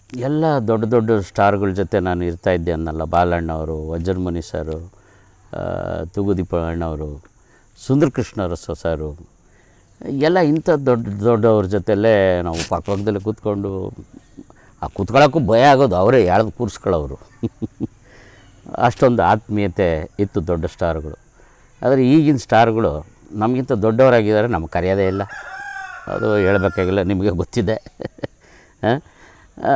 ಎಲ್ಲ ದೊಡ್ಡ ದೊಡ್ಡ ಸ್ಟಾರ್ಗಳ ಜೊತೆ ನಾನು ಇರ್ತಾ ಇದ್ದೆ ಅನ್ನಲ್ಲ ಬಾಲಣ್ಣವರು ವಜ್ರಮುನಿ ಸರು ಆ, ತೂಗುದೀಪ ಅಣ್ಣವರು ಸುಂದರ ಕೃಷ್ಣ ಅರಸು ಸರು ಎಲ್ಲ ಇಂಥ ದೊಡ್ಡ ದೊಡ್ಡವ್ರ ಜೊತೆಲೇ ನಾವು ಪಕ್ಕಪಕ್ಕದಲ್ಲೇ ಕೂತ್ಕೊಂಡು ಆ ಕೂತ್ಕೊಳ್ಳೋಕ್ಕೂ ಭಯ ಆಗೋದು ಅವರೇ ಎಳ್ದು ಕೂರಿಸ್ಕೊಳ್ಳೋರು ಅಷ್ಟೊಂದು ಆತ್ಮೀಯತೆ ಇತ್ತು ದೊಡ್ಡ ಸ್ಟಾರ್ಗಳು ಆದರೆ ಈಗಿನ ಸ್ಟಾರ್ಗಳು ನಮಗಿಂತ ದೊಡ್ಡವರಾಗಿದ್ದಾರೆ ನಮ್ಗೆ ಕರೆಯೋದೇ ಇಲ್ಲ ಅದು ಹೇಳಬೇಕಾಗಿಲ್ಲ ನಿಮಗೆ ಗೊತ್ತಿದೆ ಆ? ಆ,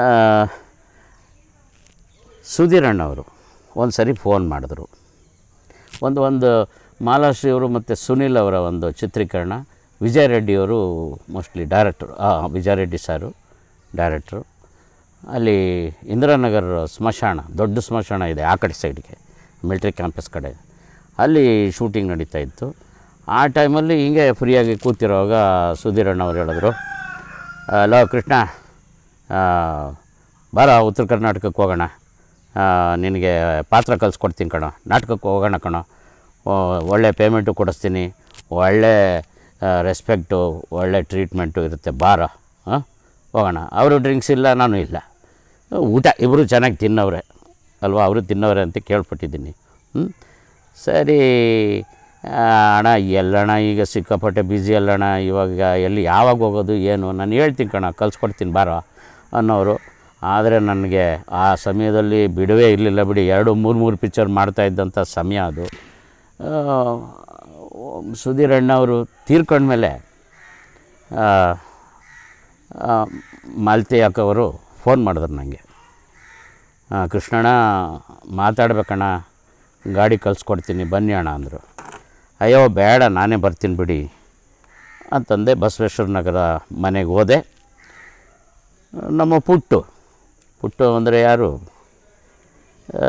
ಸುಧೀರಣ್ಣವರು ಒಂದು ಸರಿ ಫೋನ್ ಮಾಡಿದ್ರು ಒಂದು ಒಂದು ಮಾಲಾಶ್ರೀ ಅವರು ಮತ್ತು ಸುನಿಲ್ ಅವರ ಒಂದು ಚಿತ್ರೀಕರಣ ವಿಜಯ ರೆಡ್ಡಿಯವರು ಮೋಸ್ಟ್ಲಿ ಡೈರೆಕ್ಟ್ರು ವಿಜಯ ರೆಡ್ಡಿ ಸಾರು ಡೈರೆಕ್ಟ್ರು ಅಲ್ಲಿ ಇಂದಿರಾನಗರ್ ಸ್ಮಶಾನ ದೊಡ್ಡ ಸ್ಮಶಾನ ಇದೆ ಆ ಕಡೆ ಸೈಡ್ಗೆ ಮಿಲ್ಟ್ರಿ ಕ್ಯಾಂಪಸ್ ಕಡೆ ಅಲ್ಲಿ ಶೂಟಿಂಗ್ ನಡೀತಾ ಇತ್ತು ಆ ಟೈಮಲ್ಲಿ ಹಿಂಗೆ ಫ್ರೀಯಾಗಿ ಕೂತಿರುವಾಗ ಸುಧೀರಣ್ಣವ್ರು ಹೇಳಿದ್ರು ಹಲೋ ಕೃಷ್ಣ ಆ, ಬಾರ ಉತ್ತರ ಕರ್ನಾಟಕಕ್ಕೆ ಹೋಗೋಣ ಆ, ನಿನಗೆ ಪಾತ್ರ ಕಲಿಸ್ಕೊಡ್ತೀನಿ ಕಣೋ ನಾಟಕಕ್ಕೆ ಹೋಗೋಣ ಕಣೋ ಓ, ಒಳ್ಳೆ ಪೇಮೆಂಟು ಕೊಡಿಸ್ತೀನಿ ಒಳ್ಳೆ ರೆಸ್ಪೆಕ್ಟು ಒಳ್ಳೆ ಟ್ರೀಟ್ಮೆಂಟು ಇರುತ್ತೆ ಬಾರ ಹಾಂ ಹೋಗೋಣ ಅವರು ಡ್ರಿಂಕ್ಸ್ ಇಲ್ಲ ನಾನು ಇಲ್ಲ ಊಟ ಇಬ್ಬರು ಚೆನ್ನಾಗಿ ತಿನ್ನೋರೆ ಅಲ್ವಾ ಅವರು ತಿನ್ನೋರೆ ಅಂತ ಕೇಳ್ಪಟ್ಟಿದ್ದೀನಿ ಹ್ಞೂ ಸರಿ ಆ, ಅಣ್ಣ ಎಲ್ಲಣ್ಣ ಈಗ ಸಿಕ್ಕಾಪಟ್ಟೆ ಬ್ಯುಸಿ ಅಲ್ಲಣ್ಣ ಇವಾಗ ಎಲ್ಲಿ ಯಾವಾಗ ಹೋಗೋದು ಏನು ನಾನು ಹೇಳ್ತೀನಿ ಕಣ ಕಲ್ಸ್ಕೊಡ್ತೀನಿ ಬಾರೋ ಅನ್ನೋರು ಆದರೆ ನನಗೆ ಆ ಸಮಯದಲ್ಲಿ ಬಿಡುವೇ ಇರಲಿಲ್ಲ ಬಿಡಿ ಎರಡು ಮೂರು ಮೂರು ಪಿಕ್ಚರ್ ಮಾಡ್ತಾ ಇದ್ದಂಥ ಸಮಯ ಅದು ಆ, ಸುಧೀರ್ ಅಣ್ಣವರು ತೀರ್ಕೊಂಡ್ಮೇಲೆ ಆ, ಆ, ಮಾಲತಿ ಅಕ್ಕವರು ಫೋನ್ ಮಾಡಿದ್ರು ನನಗೆ ಕೃಷ್ಣಣ್ಣ ಮಾತಾಡ್ಬೇಕಣ್ಣ ಗಾಡಿ ಕಳಿಸ್ಕೊಡ್ತೀನಿ ಬನ್ನಿ ಅಣ್ಣ ಅಂದರು ಅಯ್ಯೋ ಬೇಡ ನಾನೇ ಬರ್ತೀನಿ ಬಿಡಿ ಅಂತಂದೆ ಬಸವೇಶ್ವರ ನಗರ ಮನೆಗೆ ಹೋದೆ ನಮ್ಮ ಪುಟ್ಟು ಪುಟ್ಟು ಅಂದರೆ ಯಾರು ಆ,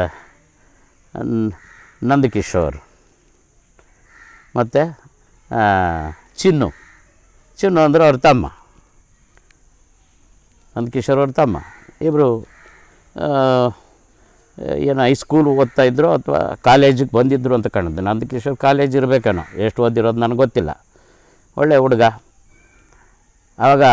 ನ- ನಂದಕಿಶೋರ್ ಮತ್ತು ಚಿನ್ನು ಚಿನ್ನು ಅಂದರೆ ಅವ್ರ ತಮ್ಮ ನಂದಕಿಶೋರ್ ಅವ್ರ ತಮ್ಮ ಇಬ್ಬರು ಏನು ಹೈಸ್ಕೂಲ್ ಓದ್ತಾ ಇದ್ರು ಅಥವಾ ಕಾಲೇಜಿಗೆ ಬಂದಿದ್ದರು ಅಂತ ಕಾಣುತ್ತೆ ನಂದಕಿಶೋರ್ ಕಾಲೇಜ್ ಇರಬೇಕೇನೋ ಎಷ್ಟು ಓದಿರೋದು ನನಗೆ ಗೊತ್ತಿಲ್ಲ ಒಳ್ಳೆ ಹುಡುಗ ಆವಾಗ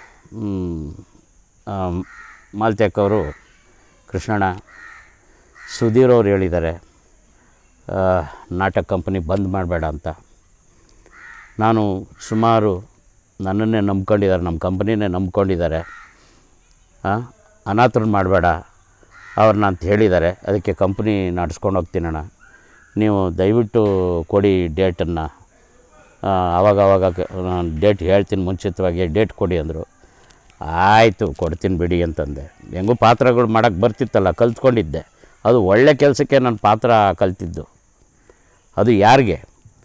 ಮಾಲ್ತ್ಯಾಕ್ ಅವರು ಕೃಷ್ಣಣ್ಣ ಸುಧೀರ್ ಅವ್ರು ಹೇಳಿದ್ದಾರೆ ಆ, ನಾಟಕ ಕಂಪನಿ ಬಂದ್ ಮಾಡಬೇಡ ಅಂತ ನಾನು ಸುಮಾರು ನನ್ನನ್ನೇ ನಂಬ್ಕೊಂಡಿದ್ದಾರೆ ನಮ್ಮ ಕಂಪನಿನೇ ನಂಬ್ಕೊಂಡಿದ್ದಾರೆ ಹಾಂ ಅನಾಥರನ್ನ ಮಾಡಬೇಡ ಅವ್ರನ್ನ ಅಂತ ಹೇಳಿದ್ದಾರೆ ಅದಕ್ಕೆ ಕಂಪ್ನಿ ನಡೆಸ್ಕೊಂಡು ಹೋಗ್ತೀನಣ್ಣ ನೀವು ದಯವಿಟ್ಟು ಕೊಡಿ ಡೇಟನ್ನು ಆವಾಗ ಆವಾಗ ನಾನು ಡೇಟ್ ಹೇಳ್ತೀನಿ ಮುಂಚಿತವಾಗಿ ಡೇಟ್ ಕೊಡಿ ಅಂದರು ಆಯಿತು ಕೊಡ್ತೀನಿ ಬಿಡಿ ಅಂತಂದೆ ಹೆಂಗೂ ಪಾತ್ರಗಳು ಮಾಡೋಕ್ಕೆ ಬರ್ತಿತ್ತಲ್ಲ ಕಲ್ತ್ಕೊಂಡಿದ್ದೆ ಅದು ಒಳ್ಳೆ ಕೆಲಸಕ್ಕೆ ನಾನು ಪಾತ್ರ ಕಲ್ತಿದ್ದು ಅದು ಯಾರಿಗೆ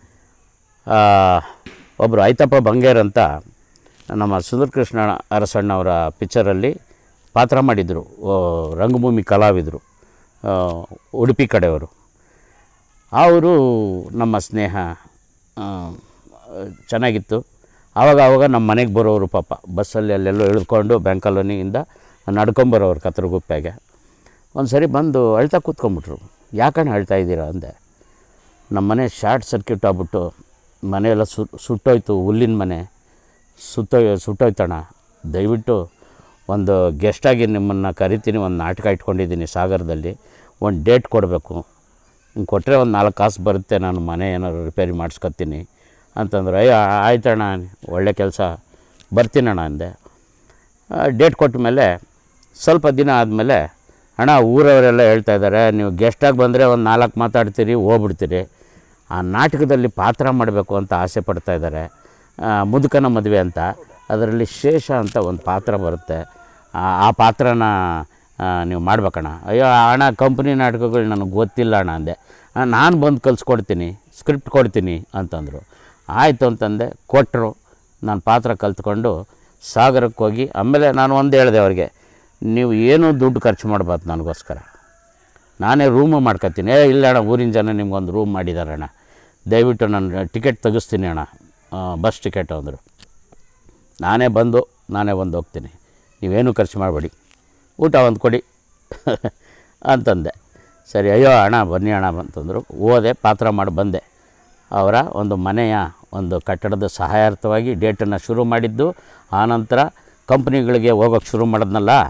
ಒಬ್ಬರು ಐತಪ್ಪ ಬಂಗೇರ್ ಅಂತ ನಮ್ಮ ಸುಂದರ ಕೃಷ್ಣ ಅರಸಣ್ಣವರ ಪಿಕ್ಚರಲ್ಲಿ ಪಾತ್ರ ಮಾಡಿದರು ಓ, ರಂಗಭೂಮಿ ಕಲಾವಿದರು ಆ, ಉಡುಪಿ ಕಡೆಯವರು ಅವರು ನಮ್ಮ ಸ್ನೇಹ ಆ, ಚೆನ್ನಾಗಿತ್ತು ಆವಾಗ ಆವಾಗ ನಮ್ಮ ಮನೆಗೆ ಬರೋರು ಪಾಪ ಬಸ್ಸಲ್ಲಿ ಅಲ್ಲೆಲ್ಲೋ ಇಳಿದುಕೊಂಡು ಬ್ಯಾಂಕ್ ಕಾಲೋನಿಯಿಂದ ನಡ್ಕೊಂಬರೋರು ಕತ್ರಗುಪ್ಪೆಗೆ ಒಂದು ಸರಿ ಬಂದು ಅಳ್ತಾ ಕೂತ್ಕೊಂಬಿಟ್ರು ಯಾಕಣ್ಣ ಅಳ್ತಾ ಇದ್ದೀರಾ ಅಂದೆ ನಮ್ಮ ಮನೆ ಶಾರ್ಟ್ ಸರ್ಕ್ಯೂಟ್ ಆಗ್ಬಿಟ್ಟು ಮನೆಯೆಲ್ಲ ಸು ಸುಟ್ಟೋಯ್ತು ಹುಲ್ಲಿನ ಮನೆ ಸುತ್ತೋಯ್ ಸುಟ್ಟೋಯ್ತಣ್ಣ ದಯವಿಟ್ಟು ಒಂದು ಗೆಸ್ಟಾಗಿ ನಿಮ್ಮನ್ನು ಕರಿತೀನಿ ಒಂದು ನಾಟಕ ಇಟ್ಕೊಂಡಿದ್ದೀನಿ ಸಾಗರದಲ್ಲಿ ಒಂದು ಡೇಟ್ ಕೊಡಬೇಕು ಹಿಂಗೆ ಕೊಟ್ಟರೆ ಒಂದು ನಾಲ್ಕು ಕಾಸು ಬರುತ್ತೆ ನಾನು ಮನೆ ಏನಾದ್ರು ರಿಪೇರಿ ಮಾಡಿಸ್ಕೊತೀನಿ ಅಂತಂದ್ರೆ ಅಯ್ಯ ಆಯ್ತಣ್ಣ ಒಳ್ಳೆ ಕೆಲಸ ಬರ್ತೀನಣ್ಣ ಅಂದೆ ಡೇಟ್ ಕೊಟ್ಟ ಮೇಲೆ ಸ್ವಲ್ಪ ದಿನ ಆದಮೇಲೆ ಅಣ್ಣ ಊರವರೆಲ್ಲ ಹೇಳ್ತಾ ಇದ್ದಾರೆ ನೀವು ಗೆಸ್ಟಾಗಿ ಬಂದರೆ ಒಂದು ನಾಲ್ಕು ಮಾತಾಡ್ತೀರಿ ಹೋಗ್ಬಿಡ್ತೀರಿ ಆ ನಾಟಕದಲ್ಲಿ ಪಾತ್ರ ಮಾಡಬೇಕು ಅಂತ ಆಸೆ ಪಡ್ತಾ ಇದ್ದಾರೆ ಆ, ಮುದುಕನ ಮದುವೆ ಅಂತ ಅದರಲ್ಲಿ ಶೇಷ ಅಂತ ಒಂದು ಪಾತ್ರ ಬರುತ್ತೆ ಆ ಆ ಪಾತ್ರನ ಆ, ನೀವು ಮಾಡ್ಬೇಕಣ್ಣ ಅಯ್ಯೋ ಅಣ್ಣ ಕಂಪ್ನಿ ನಾಟಕಗಳು ನನಗೆ ಗೊತ್ತಿಲ್ಲ ಅಣ್ಣ ಅಂದೆ ನಾನು ಬಂದು ಕಲಿಸ್ಕೊಡ್ತೀನಿ ಸ್ಕ್ರಿಪ್ಟ್ ಕೊಡ್ತೀನಿ ಅಂತಂದರು ಆಯಿತು ಅಂತಂದೆ ಕೊಟ್ಟರು ನಾನು ಪಾತ್ರ ಕಲ್ತ್ಕೊಂಡು ಸಾಗರಕ್ಕೆ ಹೋಗಿ ಆಮೇಲೆ ನಾನು ಒಂದು ಹೇಳಿದೆ ಅವ್ರಿಗೆ ನೀವು ಏನೂ ದುಡ್ಡು ಖರ್ಚು ಮಾಡಬಾರ್ದು ನನಗೋಸ್ಕರ ನಾನೇ ರೂಮು ಮಾಡ್ಕೊತೀನಿ ಏ ಇಲ್ಲ ಅಣ್ಣ ಊರಿನ ಜನ ನಿಮ್ಗೊಂದು ರೂಮ್ ಮಾಡಿದ್ದಾರೆ ಅಣ್ಣ ದಯವಿಟ್ಟು ನಾನು ಟಿಕೆಟ್ ತೆಗಿಸ್ತೀನಿ ಅಣ್ಣ ಆ, ಬಸ್ ಟಿಕೆಟ್ ಅಂದರು ನಾನೇ ಬಂದು ನಾನೇ ಬಂದು ಹೋಗ್ತೀನಿ ನೀವೇನು ಖರ್ಚು ಮಾಡಬೇಡಿ ಊಟ ಒಂದು ಕೊಡಿ ಅಂತಂದೆ ಸರಿ ಅಯ್ಯೋ ಅಣ್ಣ ಬನ್ನಿ ಅಣ್ಣ ಅಂತಂದರು ಹೋದೆ ಪಾತ್ರ ಮಾಡಿ ಬಂದೆ ಅವರ ಒಂದು ಮನೆಯ ಒಂದು ಕಟ್ಟಡದ ಸಹಾಯಾರ್ಥವಾಗಿ ಡೇಟನ್ನು ಶುರು ಮಾಡಿದ್ದು ಆನಂತರ ಕಂಪ್ನಿಗಳಿಗೆ ಹೋಗೋಕ್ಕೆ ಶುರು ಮಾಡಿದ್ನಲ್ಲ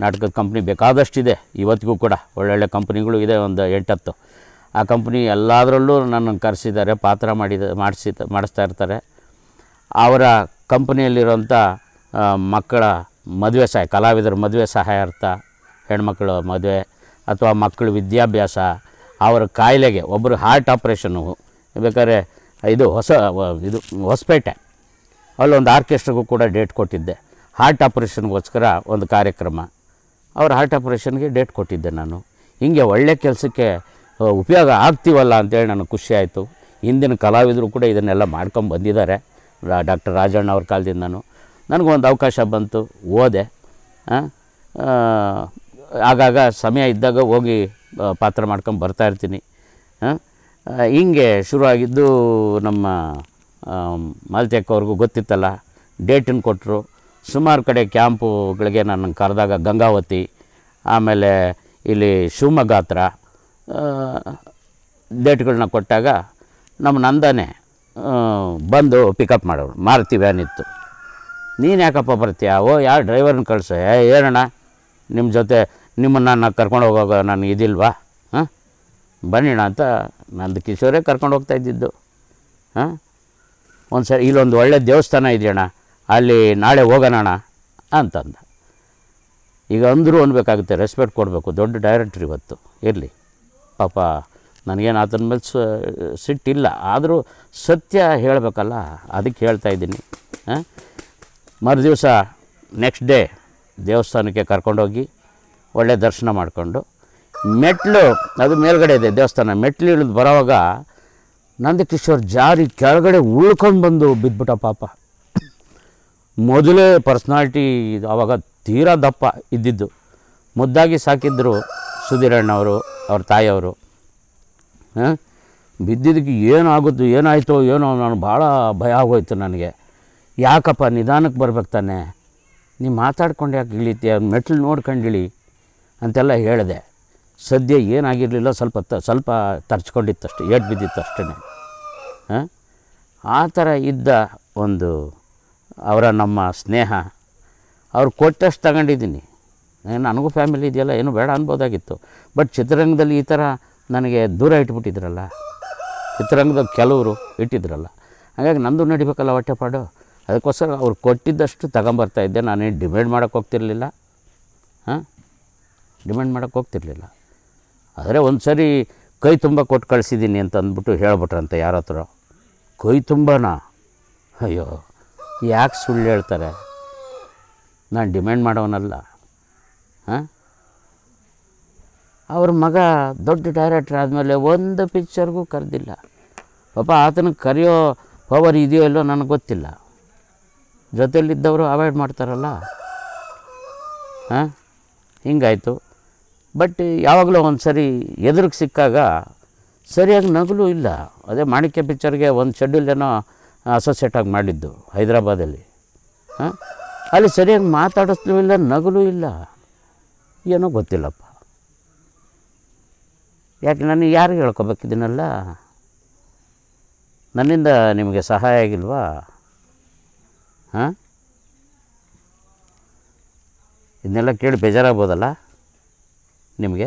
ನಾಟಕದ ಕಂಪ್ನಿ ಬೇಕಾದಷ್ಟಿದೆ ಇವತ್ತಿಗೂ ಕೂಡ ಒಳ್ಳೊಳ್ಳೆ ಕಂಪ್ನಿಗಳು ಇದೆ ಒಂದು ಎಂಟತ್ತು ಆ ಕಂಪ್ನಿ ಎಲ್ಲದರಲ್ಲೂ ನನ್ನನ್ನು ಕರೆಸಿದ್ದಾರೆ ಪಾತ್ರ ಮಾಡಿದ ಮಾಡಿಸಿ ಮಾಡಿಸ್ತಾ ಇರ್ತಾರೆ ಅವರ ಕಂಪನಿಯಲ್ಲಿರೋಂಥ ಆ, ಮಕ್ಕಳ ಮದುವೆ ಸಹಾಯ ಕಲಾವಿದರ ಮದುವೆ ಸಹಾಯಾರ್ಥ ಹೆಣ್ಮಕ್ಳ ಮದುವೆ ಅಥವಾ ಮಕ್ಕಳ ವಿದ್ಯಾಭ್ಯಾಸ ಅವರ ಕಾಯಿಲೆಗೆ ಒಬ್ಬರು ಹಾರ್ಟ್ ಆಪ್ರೇಷನ್ನು ಬೇಕಾದ್ರೆ ಇದು ಹೊಸ ವ- ಇದು ಹೊಸಪೇಟೆ ಅಲ್ಲೊಂದು ಆರ್ಕೆಸ್ಟ್ರಿಗೂ ಕೂಡ ಡೇಟ್ ಕೊಟ್ಟಿದ್ದೆ ಹಾರ್ಟ್ ಆಪ್ರೇಷನ್ಗೋಸ್ಕರ ಒಂದು ಕಾರ್ಯಕ್ರಮ ಅವ್ರ ಹಾರ್ಟ್ ಆಪ್ರೇಷನ್ಗೆ ಡೇಟ್ ಕೊಟ್ಟಿದ್ದೆ ನಾನು ಹೀಗೆ ಒಳ್ಳೆ ಕೆಲಸಕ್ಕೆ ಆ, ಉಪಯೋಗ ಆಗ್ತೀವಲ್ಲ ಅಂತೇಳಿ ನನಗೆ ಖುಷಿ ಆಯಿತು ಹಿಂದಿನ ಕಲಾವಿದರು ಕೂಡ ಇದನ್ನೆಲ್ಲ ಮಾಡ್ಕೊಂಡು ಬಂದಿದ್ದಾರೆ ಡಾಕ್ಟರ್ ರಾಜಣ್ಣ ಅವ್ರ ಕಾಲದಿಂದನೂ ನನಗೊಂದು ಅವಕಾಶ ಬಂತು ಓದೆ ಆ, ಆ, ಆಗಾಗ ಸಮಯ ಇದ್ದಾಗ ಹೋಗಿ ಆ, ಪಾತ್ರ ಮಾಡ್ಕೊಂಡು ಬರ್ತಾ ಇರ್ತೀನಿ ಆ, ಆ, ಹಿಂಗೆ ಶುರುವಾಗಿದ್ದು ನಮ್ಮ ಮಾಲ್ತ್ಯಕ್ಕ ಅವ್ರಿಗೂ ಗೊತ್ತಿತ್ತಲ್ಲ ಡೇಟನ್ನು ಕೊಟ್ಟರು ಸುಮಾರು ಕಡೆ ಕ್ಯಾಂಪುಗಳಿಗೆ ನನ್ನ ಕರೆದಾಗ ಗಂಗಾವತಿ ಆಮೇಲೆ ಇಲ್ಲಿ ಶಿವಮೊಗ್ಗ ಹತ್ರ ಆ, ಡೇಟ್ಗಳನ್ನ ಕೊಟ್ಟಾಗ ನಮ್ಮ ನಂದನೆ ಆ, ಬಂದು ಪಿಕಪ್ ಮಾಡೋರು ಮಾರುತಿ ವ್ಯಾನ್ ಇತ್ತು ನೀನು ಯಾಕಪ್ಪ ಬರ್ತೀಯ ಓ ಯಾರು ಡ್ರೈವರ್ನ ಕಳಿಸೋ ಏ ಏನಣ್ಣ ನಿಮ್ಮ ಜೊತೆ ನಿಮ್ಮನ್ನು ನಾನು ಕರ್ಕೊಂಡು ಹೋಗುವಾಗ ನಾನು ಇದಿಲ್ವಾ ಹಾಂ ಬನ್ನಿಣ ಅಂತ ನಂದು ಕಿಶೋರೇ ಕರ್ಕೊಂಡು ಹೋಗ್ತಾ ಇದ್ದಿದ್ದು ಹಾಂ ಒಂದು ಸರಿ ಇಲ್ಲೊಂದು ಒಳ್ಳೆ ದೇವಸ್ಥಾನ ಇದೆಯಣ್ಣ ಅಲ್ಲಿ ನಾಳೆ ಹೋಗೋಣಣ್ಣ ಅಂತಂದ ಈಗ ಅಂದರೂ ಅನ್ಬೇಕಾಗುತ್ತೆ ರೆಸ್ಪೆಕ್ಟ್ ಕೊಡಬೇಕು ದೊಡ್ಡ ಡೈರೆಕ್ಟ್ರ್ ಇವತ್ತು ಇರಲಿ ಪಾಪ ನನಗೇನು ಆತನ ಮೇಲೆ ಸ ಸಿಟ್ಟಿಲ್ಲ ಆದರೂ ಸತ್ಯ ಹೇಳಬೇಕಲ್ಲ ಅದಕ್ಕೆ ಹೇಳ್ತಾ ಇದ್ದೀನಿ ಹಾಂ ಮರುದಿವಸ ನೆಕ್ಸ್ಟ್ ಡೇ ದೇವಸ್ಥಾನಕ್ಕೆ ಕರ್ಕೊಂಡೋಗಿ ಒಳ್ಳೆ ದರ್ಶನ ಮಾಡಿಕೊಂಡು ಮೆಟ್ಲು ಅದು ಮೇಲ್ಗಡೆ ಇದೆ ದೇವಸ್ಥಾನ ಮೆಟ್ಲು ಇಳಿದು ಬರೋವಾಗ ನಂದಕಿಶೋರ್ ಜಾರಿ ಕೆಳಗಡೆ ಉಳ್ಕೊಂಡು ಬಂದು ಬಿದ್ಬಿಟ್ಟ ಪಾಪ ಮೊದಲೇ ಪರ್ಸ್ನಾಲಿಟಿ ಆವಾಗ ತೀರಾ ದಪ್ಪ ಇದ್ದಿದ್ದು ಮುದ್ದಾಗಿ ಸಾಕಿದ್ರು ಸುಧೀರಣ್ಣವರು ಅವ್ರ ತಾಯಿಯವರು ಹಾಂ ಬಿದ್ದಿದ್ದಕ್ಕೆ ಏನಾಗುತ್ತೋ ಏನಾಯಿತೋ ಏನೋ ನಾನು ಭಾಳ ಭಯ ಆಗೋಯ್ತು ನನಗೆ ಯಾಕಪ್ಪ ನಿಧಾನಕ್ಕೆ ಬರ್ಬೇಕು ತಾನೆ ನೀವು ಮಾತಾಡ್ಕೊಂಡು ಯಾಕೆ ಇಳಿತೀಯ ಮೆಟ್ಲು ನೋಡ್ಕೊಂಡು ಇಳಿ ಅಂತೆಲ್ಲ ಹೇಳಿದೆ ಸದ್ಯ ಏನಾಗಿರಲಿಲ್ಲ ಸ್ವಲ್ಪ ತ ಸ್ವಲ್ಪ ತರ್ಚ್ಕೊಂಡಿತ್ತಷ್ಟೆ ಏಟ್ ಬಿದ್ದಿತ್ತು ಅಷ್ಟೇ ಹಾಂ ಆ ಥರ ಇದ್ದ ಒಂದು ಅವರ ನಮ್ಮ ಸ್ನೇಹ ಅವ್ರು ಕೊಟ್ಟಷ್ಟು ತಗೊಂಡಿದ್ದೀನಿ ಏ, ನನಗೂ ಫ್ಯಾಮಿಲಿ ಇದೆಯಲ್ಲ ಏನು ಬೇಡ ಅನ್ಬೋದಾಗಿತ್ತು ಬಟ್ ಚಿತ್ರರಂಗದಲ್ಲಿ ಈ ಥರ ನನಗೆ ದೂರ ಇಟ್ಬಿಟ್ಟಿದ್ರಲ್ಲ ಚಿತ್ರರಂಗದ ಕೆಲವರು ಇಟ್ಟಿದ್ರಲ್ಲ ಹಾಗಾಗಿ ನಂದು ನಡಿಬೇಕಲ್ಲ ಹೊಟ್ಟೆಪಾಡು ಅದಕ್ಕೋಸ್ಕರ ಅವ್ರು ಕೊಟ್ಟಿದ್ದಷ್ಟು ತಗೊಂಬರ್ತಾ ಇದ್ದೆ ನಾನೇನು ಡಿಮ್ಯಾಂಡ್ ಮಾಡೋಕ್ಕೆ ಹೋಗ್ತಿರ್ಲಿಲ್ಲ ಹಾಂ ಡಿಮ್ಯಾಂಡ್ ಮಾಡೋಕ್ಕೆ ಹೋಗ್ತಿರ್ಲಿಲ್ಲ ಆದರೆ ಒಂದು ಸರಿ ಕೈ ತುಂಬ ಕೊಟ್ಟು ಕಳಿಸಿದ್ದೀನಿ ಅಂತ ಅಂದ್ಬಿಟ್ಟು ಹೇಳ್ಬಿಟ್ರಂತೆ ಯಾರ ಹತ್ರ ಕೈ ತುಂಬನಾ ಅಯ್ಯೋ ಯಾಕೆ ಸುಳ್ಳು ಹೇಳ್ತಾರೆ ನಾನು ಡಿಮ್ಯಾಂಡ್ ಮಾಡೋನಲ್ಲ ಹಾಂ ಅವ್ರ ಮಗ ದೊಡ್ಡ ಡೈರೆಕ್ಟ್ರ್ ಆದಮೇಲೆ ಒಂದು ಪಿಕ್ಚರ್ಗೂ ಕರೆದಿಲ್ಲ ಪಾಪ ಆತನಿಗೆ ಕರೆಯೋ ಪವರ್ ಇದೆಯೋ ಇಲ್ಲೋ ನನಗೆ ಗೊತ್ತಿಲ್ಲ ಜೊತೆಯಲ್ಲಿದ್ದವರು ಅವಾಯ್ಡ್ ಮಾಡ್ತಾರಲ್ಲ ಹಾಂ ಹಿಂಗಾಯಿತು ಬಟ್ ಯಾವಾಗಲೂ ಒಂದು ಸರಿ ಎದುರಿಗೆ ಸಿಕ್ಕಾಗ ಸರಿಯಾಗಿ ನಗಲು ಇಲ್ಲ ಅದೇ ಮಾಣಿಕ್ಯ ಪಿಕ್ಚರ್ಗೆ ಒಂದು ಶೆಡ್ಯೂಲ್ ಏನೋ ಅಸೋಸಿಯೇಟ್ ಆಗಿ ಮಾಡಿದ್ದು ಹೈದರಾಬಾದಲ್ಲಿ ಹಾಂ ಅಲ್ಲಿ ಸರಿಯಾಗಿ ಮಾತಾಡಿಸ್ಲೂ ಇಲ್ಲ ನಗಲು ಇಲ್ಲ ಏನೋ ಗೊತ್ತಿಲ್ಲಪ್ಪ ಯಾಕೆ ನನಗೆ ಯಾರಿಗೆ ಹೇಳ್ಕೊಬೇಕು ಇದನ್ನೆಲ್ಲ ನನ್ನಿಂದ ನಿಮಗೆ ಸಹಾಯ ಆಗಿಲ್ವಾ ಹಾಂ ಇದನ್ನೆಲ್ಲ ಕೇಳಿ ಬೇಜಾರಾಗ್ಬೋದಲ್ಲ ನಿಮಗೆ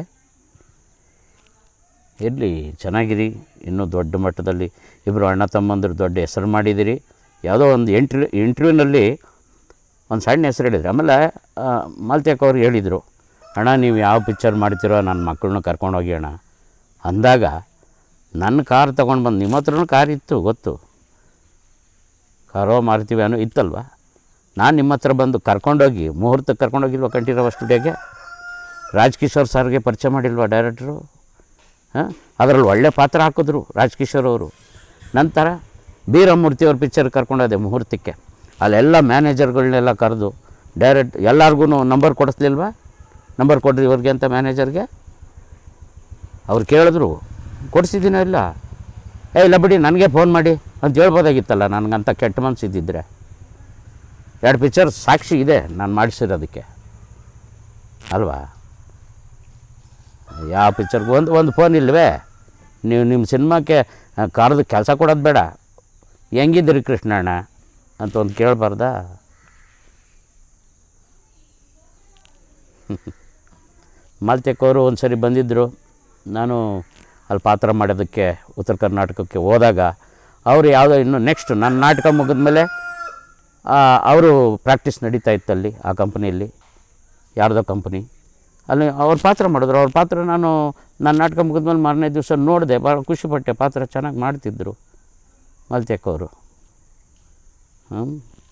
ಇರಲಿ ಚೆನ್ನಾಗಿರಿ ಇನ್ನೂ ದೊಡ್ಡ ಮಟ್ಟದಲ್ಲಿ ಇಬ್ಬರು ಅಣ್ಣ ತಮ್ಮಂದರು ದೊಡ್ಡ ಹೆಸರು ಮಾಡಿದ್ದೀರಿ ಯಾವುದೋ ಒಂದು ಇಂಟ್ರ್ಯೂ ಇಂಟ್ರ್ಯೂನಲ್ಲಿ ಒಂದು ಸಣ್ಣ ಹೆಸರು ಹೇಳಿದ್ರು ಆಮೇಲೆ ಮಾಲ್ತ್ಯಾಕ್ ಅವ್ರು ಹೇಳಿದರು ಅಣ್ಣ ನೀವು ಯಾವ ಪಿಕ್ಚರ್ ಮಾಡ್ತೀರೋ ನನ್ನ ಮಕ್ಕಳನ್ನ ಕರ್ಕೊಂಡೋಗಿ ಅಣ್ಣ ಅಂದಾಗ ನನ್ನ ಕಾರ್ ತೊಗೊಂಡು ಬಂದು ನಿಮ್ಮ ಹತ್ರನೂ ಕಾರ್ ಇತ್ತು ಗೊತ್ತು ಕಾರೋ ಮಾರುತಿ ವ್ಯಾನು ಇತ್ತಲ್ವ ನಾನು ನಿಮ್ಮ ಹತ್ರ ಬಂದು ಕರ್ಕೊಂಡೋಗಿ ಮುಹೂರ್ತಕ್ಕೆ ಕರ್ಕೊಂಡೋಗಿಲ್ವ ಕಂಠೀರವ ಸ್ಟುಡಿಯೋಗೆ ರಾಜ್ಕಿಶೋರ್ ಸರ್ಗೆ ಪರಿಚಯ ಮಾಡಿಲ್ವಾ ಡೈರೆಕ್ಟ್ರು ಹಾಂ ಅದರಲ್ಲಿ ಒಳ್ಳೆ ಪಾತ್ರ ಹಾಕಿದ್ರು ರಾಜ್ಕಿಶೋರ್ ಅವರು ನಂತರ ಬೀರಮೂರ್ತಿ ಅವ್ರ ಪಿಕ್ಚರ್ ಕರ್ಕೊಂಡೋದೆ ಮುಹೂರ್ತಕ್ಕೆ ಅಲ್ಲೆಲ್ಲ ಮ್ಯಾನೇಜರ್ಗಳನ್ನೆಲ್ಲ ಕರೆದು ಡೈರೆಕ್ಟ್ ಎಲ್ಲರಿಗೂ ನಂಬರ್ ಕೊಡಿಸ್ಲಿಲ್ವಾ ನಂಬರ್ ಕೊಡ್ರಿ ಇವ್ರಿಗೆ ಅಂತ ಮ್ಯಾನೇಜರ್ಗೆ ಅವ್ರು ಕೇಳಿದ್ರು ಕೊಡಿಸಿದ್ದೀನೋ ಇಲ್ಲ ಏ ಇಲ್ಲ ಬಿಡಿ ನನಗೆ ಫೋನ್ ಮಾಡಿ ಅಂತ ಹೇಳ್ಬೋದಾಗಿತ್ತಲ್ಲ ನನಗಂತ ಕೆಟ್ಟ ಮನ್ಸು ಇದ್ದಿದ್ರೆ ಎರಡು ಪಿಕ್ಚರ್ ಸಾಕ್ಷಿ ಇದೆ ನಾನು ಮಾಡಿಸಿರೋದಕ್ಕೆ ಅಲ್ವಾ ಯಾವ ಪಿಕ್ಚರ್ಗೆ ಒಂದು ಒಂದು ಫೋನ್ ಇಲ್ವೇ ನೀವು ನಿಮ್ಮ ಸಿನಿಮಾಕ್ಕೆ ಕರೆದು ಕೆಲಸ ಕೊಡೋದು ಬೇಡ ಹೆಂಗಿದ್ರಿ ಕೃಷ್ಣಣ್ಣ ಅಂತ ಒಂದು ಕೇಳಬಾರ್ದಾ ಮಾಲ್ತೆಕ್ ಅವರು ಒಂದು ಸರಿ ಬಂದಿದ್ದರು ನಾನು ಅಲ್ಲಿ ಪಾತ್ರ ಮಾಡೋದಕ್ಕೆ ಉತ್ತರ ಕರ್ನಾಟಕಕ್ಕೆ ಹೋದಾಗ ಅವರು ಯಾವುದೋ ಇನ್ನು ನೆಕ್ಸ್ಟ್ ನನ್ನ ನಾಟಕ ಮುಗಿದ್ಮೇಲೆ ಅವರು ಪ್ರಾಕ್ಟೀಸ್ ನಡೀತಾ ಇತ್ತು ಅಲ್ಲಿ ಆ ಕಂಪ್ನಿಯಲ್ಲಿ ಯಾರ್ದೋ ಕಂಪ್ನಿ ಅಲ್ಲಿ ಅವ್ರ ಪಾತ್ರ ಮಾಡಿದ್ರು ಅವ್ರ ಪಾತ್ರ ನಾನು ನನ್ನ ನಾಟಕ ಮುಗಿದ್ಮೇಲೆ ಮಾರನೇ ದಿವಸ ನೋಡಿದೆ ಭಾಳ ಖುಷಿಪಟ್ಟೆ ಪಾತ್ರ ಚೆನ್ನಾಗಿ ಮಾಡ್ತಿದ್ದರು ಮಾಲ್ತೆಕ್ ಅವರು ಹ್ಮ್.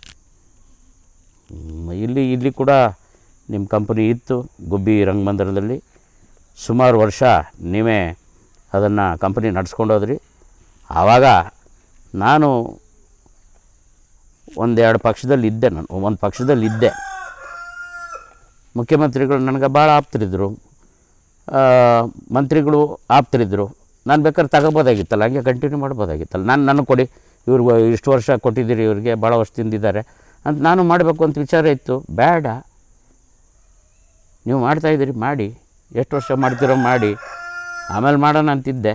ಹ್ಮ್, ಇಲ್ಲಿ ಇಲ್ಲಿ ಕೂಡ ನಿಮ್ಮ ಕಂಪನಿ ಇತ್ತು ಗುಬ್ಬಿ ರಂಗಮಂದಿರದಲ್ಲಿ ಸುಮಾರು ವರ್ಷ ನೀವೇ ಅದನ್ನು ಕಂಪನಿ ನಡ್ಸ್ಕೊಂಡು ಹೋದ್ರಿ ಆವಾಗ ನಾನು ಒಂದೆರಡು ಪಕ್ಷದಲ್ಲಿ ಇದ್ದೆ ನಾನು ಒಂದು ಪಕ್ಷದಲ್ಲಿ ಇದ್ದೆ ಮುಖ್ಯಮಂತ್ರಿಗಳು ನನಗೆ ಭಾಳ ಆಪ್ತರಿದ್ದರು ಆ, ಮಂತ್ರಿಗಳು ಆಪ್ತರಿದ್ದರು ನಾನು ಬೇಕಾದ್ರೆ ತಗೋಬೋದಾಗಿತ್ತಲ್ಲ ಹಂಗೆ ಕಂಟಿನ್ಯೂ ಮಾಡ್ಬೋದಾಗಿತ್ತಲ್ಲ ನಾನು ನನಗೆ ಕೊಡಿ ಇವ್ರಿಗೆ ಇಷ್ಟು ವರ್ಷ ಕೊಟ್ಟಿದ್ದೀರಿ ಇವ್ರಿಗೆ ಭಾಳ ವರ್ಷ ತಿಂದಿದ್ದಾರೆ ಅಂತ ನಾನು ಮಾಡಬೇಕು ಅಂತ ವಿಚಾರ ಇತ್ತು ಬೇಡ ನೀವು ಮಾಡ್ತಾಯಿದ್ದೀರಿ ಮಾಡಿ ಎಷ್ಟು ವರ್ಷ ಮಾಡ್ತೀರೋ ಮಾಡಿ ಆಮೇಲೆ ಮಾಡೋಣ ಅಂತಿದ್ದೆ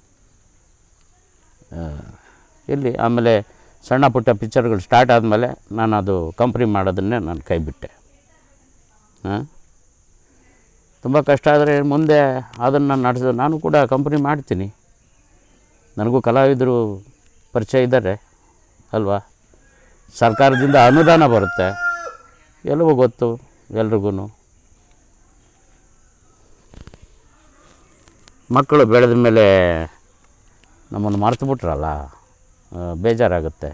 ಆ, ಇಲ್ಲಿ ಆಮೇಲೆ ಸಣ್ಣ ಪುಟ್ಟ ಪಿಕ್ಚರ್ಗಳು ಸ್ಟಾರ್ಟ್ ಆದಮೇಲೆ ನಾನು ಅದು ಕಂಪ್ನಿ ಮಾಡೋದನ್ನೇ ನಾನು ಕೈ ಬಿಟ್ಟೆ ಹಾಂ ತುಂಬ ಕಷ್ಟ ಆದರೆ ಮುಂದೆ ಅದನ್ನು ನಡೆಸೋ ನಾನು ಕೂಡ ಕಂಪ್ನಿ ಮಾಡ್ತೀನಿ ನನಗೂ ಕಲಾವಿದರು ಪರಿಚಯ ಇದ್ದಾರೆ ಅಲ್ವಾ ಸರ್ಕಾರದಿಂದ ಅನುದಾನ ಬರುತ್ತೆ ಎಲ್ಲವೂ ಗೊತ್ತು ಎಲ್ರಿಗೂ ಮಕ್ಕಳು ಬೆಳೆದ ಮೇಲೆ ನಮ್ಮನ್ನು ಮರೆತು ಬಿಟ್ರಲ್ಲ ಆ, ಬೇಜಾರಾಗುತ್ತೆ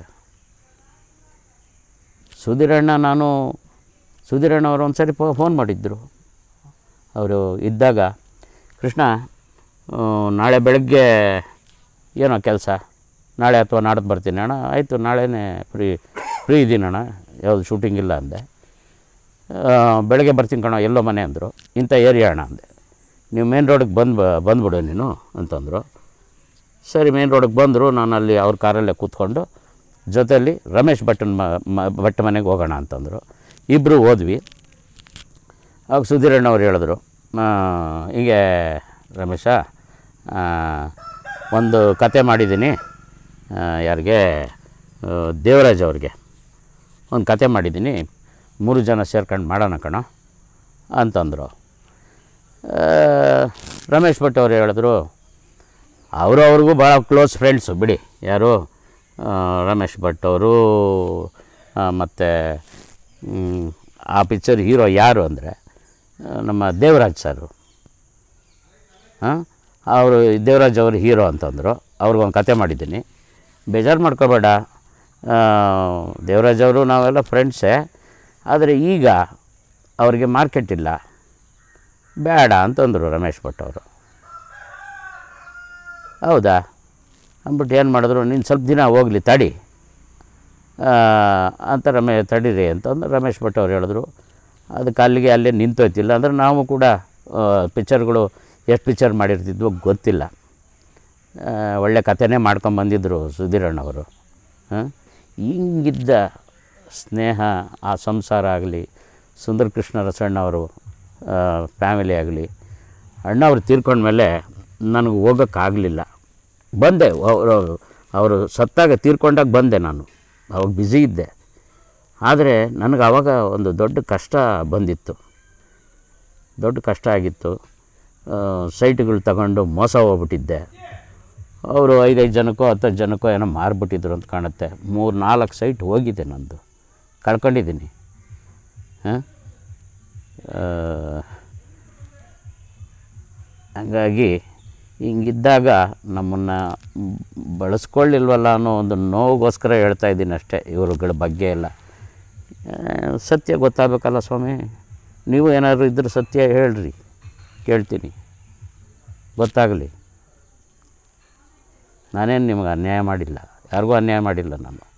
ಸುಧೀರಣ್ಣ ನಾನು ಸುಧೀರಣ್ಣ ಅವರು ಒಂದು ಸರಿ ಫೋನ್ ಮಾಡಿದ್ದರು ಅವರು ಇದ್ದಾಗ ಕೃಷ್ಣ ಆ, ನಾಳೆ ಬೆಳಗ್ಗೆ ಏನೋ ಕೆಲಸ ನಾಳೆ ಅಥವಾ ನಾಡ್ದು ಬರ್ತೀನಿ ಅಣ್ಣ ಆಯಿತು ನಾಳೆನೇ ಫ್ರೀ ಫ್ರೀ ಇದ್ದೀನಿ ಅಣ್ಣ ಯಾವುದು ಶೂಟಿಂಗ್ ಇಲ್ಲ ಅಂದೆ ಆ, ಬೆಳಗ್ಗೆ ಬರ್ತೀನಿ ಕಣೋ ಎಲ್ಲೋ ಮನೆ ಅಂದರು ಇಂಥ ಏರಿಯಾ ಅಣ್ಣ ಅಂದೆ ನೀವು ಮೇನ್ ರೋಡಿಗೆ ಬಂದು ಬಂದುಬಿಡು ನೀನು ಅಂತಂದರು ಸರಿ ಮೇನ್ ರೋಡಿಗೆ ಬಂದರು ನಾನು ಅಲ್ಲಿ ಅವ್ರ ಕಾರಲ್ಲೇ ಕೂತ್ಕೊಂಡು ಜೊತೆಯಲ್ಲಿ ರಮೇಶ್ ಭಟ್ಟನ ಮ ಮ- ಭಟ್ ಮನೆಗೆ ಹೋಗೋಣ ಅಂತಂದರು ಇಬ್ಬರು ಹೋದ್ವಿ ಆಗ ಸುಧೀರಣ್ಣ ಅವ್ರು ಹೇಳಿದ್ರು ಆ, ಹೀಗೆ ರಮೇಶ ಆ, ಒಂದು ಕತೆ ಮಾಡಿದ್ದೀನಿ ಆ, ಯಾರಿಗೆ ಆ, ದೇವರಾಜ್ ಅವ್ರಿಗೆ ಒಂದು ಕತೆ ಮಾಡಿದ್ದೀನಿ ಮೂರು ಜನ ಸೇರ್ಕೊಂಡು ಮಾಡೋಣ ಕಣ ಅಂತಂದರು ಆ, ರಮೇಶ್ ಭಟ್ ಅವ್ರು ಹೇಳಿದ್ರು ಅವರು ಅವ್ರಿಗೂ ಭಾಳ ಕ್ಲೋಸ್ ಫ್ರೆಂಡ್ಸು ಬಿಡಿ ಯಾರು ಆ, ರಮೇಶ್ ಭಟ್ ಅವರು ಮತ್ತು ಆ ಪಿಕ್ಚರ್ ಹೀರೋ ಯಾರು ಅಂದರೆ ನಮ್ಮ ದೇವರಾಜ್ ಸರು ಹಾಂ ಅವರು ದೇವರಾಜ್ ಅವರು ಹೀರೋ ಅಂತಂದರು ಅವ್ರಿಗೊಂದು ಕತೆ ಮಾಡಿದ್ದೀನಿ ಬೇಜಾರು ಮಾಡ್ಕೋಬೇಡ ಆ, ದೇವರಾಜ್ ಅವರು ನಾವೆಲ್ಲ ಫ್ರೆಂಡ್ಸೇ ಆದರೆ ಈಗ ಅವರಿಗೆ ಮಾರ್ಕೆಟ್ ಇಲ್ಲ ಬೇಡ ಅಂತಂದರು ರಮೇಶ್ ಭಟ್ ಅವರು ಹೌದಾ ಅಂದ್ಬಿಟ್ಟು ಏನು ಮಾಡಿದ್ರು ನೀನು ಸ್ವಲ್ಪ ದಿನ ಹೋಗಲಿ ತಡಿ ಆ, ಅಂತ ರಮೇ ತಡೀರಿ ಅಂತಂದು ರಮೇಶ್ ಭಟ್ ಅವ್ರು ಹೇಳಿದ್ರು ಅದಕ್ಕೆ ಅಲ್ಲಿಗೆ ಅಲ್ಲೇ ನಿಂತೋಯ್ತಿಲ್ಲ ಅಂದರೆ ನಾವು ಕೂಡ ಆ, ಪಿಕ್ಚರ್ಗಳು ಎಷ್ಟು ಪಿಕ್ಚರ್ ಮಾಡಿರ್ತಿದ್ವೋ ಗೊತ್ತಿಲ್ಲ ಆ, ಒಳ್ಳೆ ಕಥೆನೇ ಮಾಡ್ಕೊಂಬಂದಿದ್ದರು ಸುಧೀರಣ್ಣವರು ಹಾಂ ಹಿಂಗಿದ್ದ ಸ್ನೇಹ ಆ ಸಂಸಾರ ಆಗಲಿ ಸುಂದರ ಕೃಷ್ಣ ರಸಣ್ಣ ಅವರು ಫ್ಯಾಮಿಲಿ ಆಗಲಿ ಅಣ್ಣ ಅವ್ರು ತೀರ್ಕೊಂಡ್ಮೇಲೆ ನನಗೆ ಹೋಗೋಕ್ಕಾಗಲಿಲ್ಲ ಬಂದೆ ಅವರು ಅವರು ಸತ್ತಾಗ ತೀರ್ಕೊಂಡಾಗ ಬಂದೆ ನಾನು ಅವಾಗ ಬ್ಯುಸಿ ಇದ್ದೆ ಆದರೆ ನನಗೆ ಆವಾಗ ಒಂದು ದೊಡ್ಡ ಕಷ್ಟ ಬಂದಿತ್ತು ದೊಡ್ಡ ಕಷ್ಟ ಆಗಿತ್ತು ಆ, ಸೈಟ್ಗಳು ತಗೊಂಡು ಮೋಸ ಹೋಗ್ಬಿಟ್ಟಿದ್ದೆ ಅವರು ಐದೈದು ಜನಕ್ಕೋ ಹತ್ತು ಜನಕ್ಕೋ ಏನೋ ಮಾರಿಬಿಟ್ಟಿದ್ರು ಅಂತ ಕಾಣುತ್ತೆ ಮೂರು ನಾಲ್ಕು ಸೈಟ್ ಹೋಗಿದೆ ನಂದು ಕಳ್ಕೊಂಡಿದ್ದೀನಿ ಹಾಂ ಹಂಗಾಗಿ ಹಿಂಗಿದ್ದಾಗ ನಮ್ಮನ್ನು ಬಳಸ್ಕೊಳ್ಳಿಲ್ವಲ್ಲ ಅನ್ನೋ ಒಂದು ನೋವಿಗೋಸ್ಕರ ಹೇಳ್ತಾ ಇದ್ದೀನಿ ಅಷ್ಟೇ ಇವರುಗಳ ಬಗ್ಗೆ ಎಲ್ಲ ಆ, ಸತ್ಯ ಗೊತ್ತಾಗಬೇಕಲ್ಲ ಸ್ವಾಮಿ ನೀವು ಏನಾದರೂ ಇದ್ರೆ ಸತ್ಯ ಹೇಳ್ರಿ ಕೇಳ್ತೀನಿ ಗೊತ್ತಾಗಲಿ ನಾನೇನು ನಿಮಗೆ ಅನ್ಯಾಯ ಮಾಡಿಲ್ಲ ಯಾರಿಗೂ ಅನ್ಯಾಯ ಮಾಡಿಲ್ಲ ನಾನು